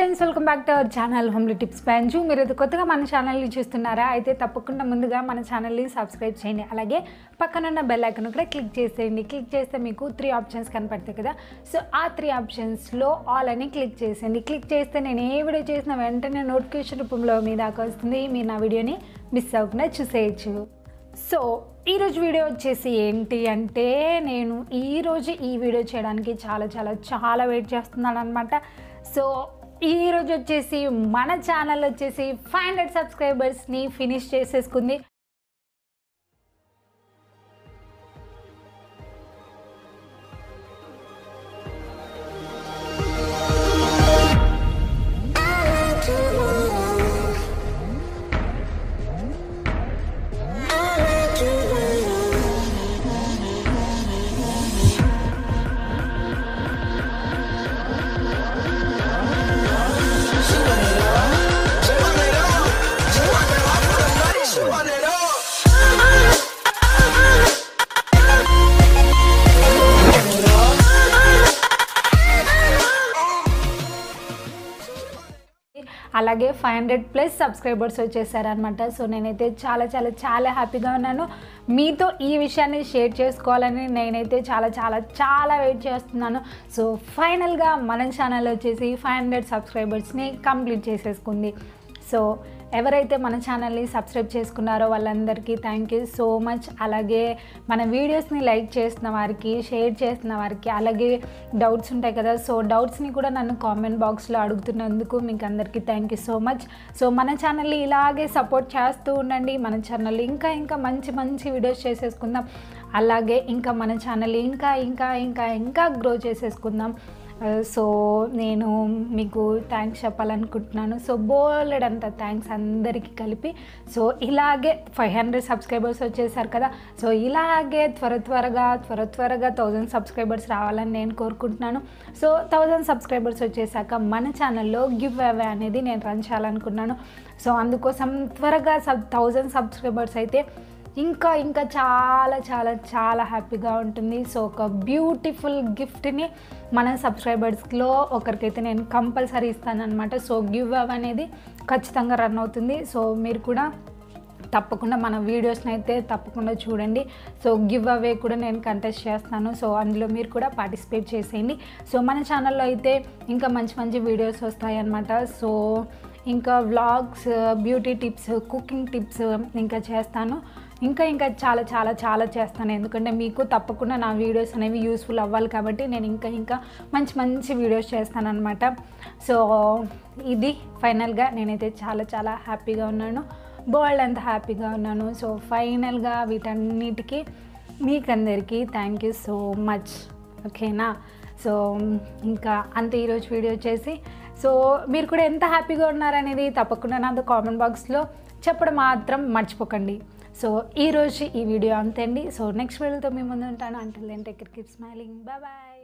Friends welcome back to our channel homely tips పెంచు మీరు ఇది కొత్తగా మన ఛానల్ని చూస్తున్నారా అయితే తప్పకుండా ముందుగా మన ఛానల్ని సబ్స్క్రైబ్ చేయండి అలాగే పక్కనున్న బెల్ ఐకన్ కూడా క్లిక్ చేసేయండి క్లిక్ చేస్తే మీకు త్రీ ఆప్షన్స్ కనపడతాయి కదా సో ఆ త్రీ ఆప్షన్స్లో ఆల్ అని క్లిక్ చేసేయండి క్లిక్ చేస్తే నేను ఏ వీడియో చేసిన వెంటనే నోటిఫికేషన్ రూపంలో మీ దాకా వస్తుంది మీరు నా వీడియోని మిస్ అవ్వకుండా చూసేయచ్చు సో ఈరోజు వీడియో వచ్చేసి ఏంటి అంటే నేను ఈరోజు ఈ వీడియో చేయడానికి చాలా చాలా చాలా వెయిట్ చేస్తున్నాను అనమాట సో ఈరోజు వచ్చేసి మన ఛానల్ వచ్చేసి ఫైవ్ హండ్రెడ్ సబ్స్క్రైబర్స్ని ఫినిష్ చేసేసుకుంది She want it all. అలాగే ఫైవ్ హండ్రెడ్ ప్లస్ సబ్స్క్రైబర్స్ వచ్చేసారనమాట సో నేనైతే చాలా చాలా చాలా హ్యాపీగా ఉన్నాను మీతో ఈ విషయాన్ని షేర్ చేసుకోవాలని నేనైతే చాలా చాలా చాలా వెయిట్ చేస్తున్నాను సో ఫైనల్గా మన ఛానల్ వచ్చేసి ఫైవ్ హండ్రెడ్ సబ్స్క్రైబర్స్ని కంప్లీట్ చేసేసుకుంది సో ఎవరైతే మన ఛానల్ని సబ్స్క్రైబ్ చేసుకున్నారో వాళ్ళందరికీ థ్యాంక్ యూ సో మచ్ అలాగే మన వీడియోస్ని లైక్ చేస్తున్న వారికి షేర్ చేస్తున్న వారికి అలాగే డౌట్స్ ఉంటాయి కదా సో డౌట్స్ని కూడా నన్ను కామెంట్ బాక్స్లో అడుగుతున్నందుకు మీకు అందరికీ thank you so much so మన ఛానల్ని ఇలాగే సపోర్ట్ చేస్తూ ఉండండి మన ఛానల్ ఇంకా ఇంకా మంచి మంచి వీడియోస్ చేసేసుకుందాం అలాగే ఇంకా మన ఛానల్ ఇంకా ఇంకా ఇంకా ఇంకా గ్రో చేసేసుకుందాం సో నేను మీకు థ్యాంక్స్ చెప్పాలనుకుంటున్నాను సో బోల్డ్ అంత థ్యాంక్స్ అందరికీ కలిపి సో ఇలాగే ఫైవ్ హండ్రెడ్ సబ్స్క్రైబర్స్ వచ్చేసారు కదా సో ఇలాగే త్వర త్వరగా త్వర త్వరగా థౌజండ్ సబ్స్క్రైబర్స్ రావాలని నేను కోరుకుంటున్నాను సో థౌజండ్ సబ్స్క్రైబర్స్ వచ్చేసాక మన ఛానల్లో గివ్ అవే అనేది నేను రన్ చేయాలనుకున్నాను సో అందుకోసం త్వరగా సబ్ థౌజండ్ సబ్స్క్రైబర్స్ అయితే ఇంకా ఇంకా చాలా చాలా చాలా హ్యాపీగా ఉంటుంది సో ఒక బ్యూటిఫుల్ గిఫ్ట్ని మన సబ్స్క్రైబర్స్లో ఒకరికైతే నేను కంపల్సరీ ఇస్తానన్నమాట సో గివ్ అవ్ అనేది ఖచ్చితంగా రన్ అవుతుంది సో మీరు కూడా తప్పకుండా మన వీడియోస్ని అయితే తప్పకుండా చూడండి సో గివ్ అవే కూడా నేను కంటెస్ట్ చేస్తాను సో అందులో మీరు కూడా పార్టిసిపేట్ చేసేయండి సో మన ఛానల్లో అయితే ఇంకా మంచి మంచి వీడియోస్ వస్తాయి అన్నమాట సో ఇంకా vlogs beauty tips cooking tips ఇంకా చేస్తాను ఇంకా ఇంకా చాలా చాలా చాలా చేస్తాను ఎందుకంటే మీకు తప్పకుండా నా వీడియోస్ అనేవి యూస్ఫుల్ అవ్వాలి కాబట్టి నేను ఇంకా ఇంకా మంచి మంచి వీడియోస్ చేస్తాను అనమాట సో ఇది ఫైనల్గా నేనైతే చాలా చాలా హ్యాపీగా ఉన్నాను బోల్డ్ అంత హ్యాపీగా ఉన్నాను సో ఫైనల్గా వీటన్నిటికీ మీకందరికీ థ్యాంక్ యూ సో మచ్ ఓకేనా సో ఇంకా అంతే ఈరోజు వీడియో వచ్చేసి సో మీరు కూడా ఎంత హ్యాపీగా ఉన్నారనేది తప్పకుండా నాతో కామెంట్ బాక్స్లో చెప్పడం మాత్రం మర్చిపోకండి సో ఈరోజు ఈ వీడియో అంతే అండి సో నెక్స్ట్ వీడియోతో మీ ముందు ఉంటాను అంటే టెక్ కీప్ స్మైలింగ్ బాయ్ బాయ్